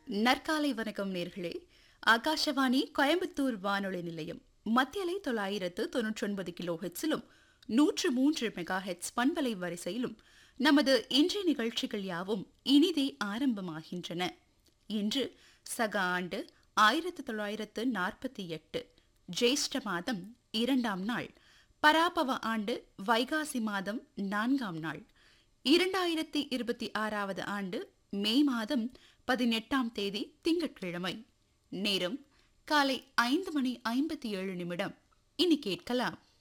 நற்காலை வணக்கம் நேர்களே ஆகாஷவாணி கோயம்புத்தூர் வானொலி நிலையம் மத்தியலை தொள்ளாயிரத்து தொன்னூற்றி ஒன்பது கிலோ ஹெட்ஸிலும் நூற்று மூன்று மெகா ஹெட்ஸ் பண்பலை வரிசையிலும் நமது இன்றைய நிகழ்ச்சிகள் யாவும் இனிதே ஆரம்பமாகின்றன இன்று சக ஆண்டு ஆயிரத்து தொள்ளாயிரத்து நாற்பத்தி எட்டு ஜேஷ்ட மாதம் இரண்டாம் நாள் பராபவ ஆண்டு வைகாசி மாதம் நான்காம் நாள் இரண்டாயிரத்தி இருபத்தி ஆறாவது ஆண்டு மே மாதம் பதினெட்டாம் தேதி திங்கட்கிழமை நேரம் காலை ஐந்து மணி ஐம்பத்தி ஏழு நிமிடம் இனி கேட்கலாம்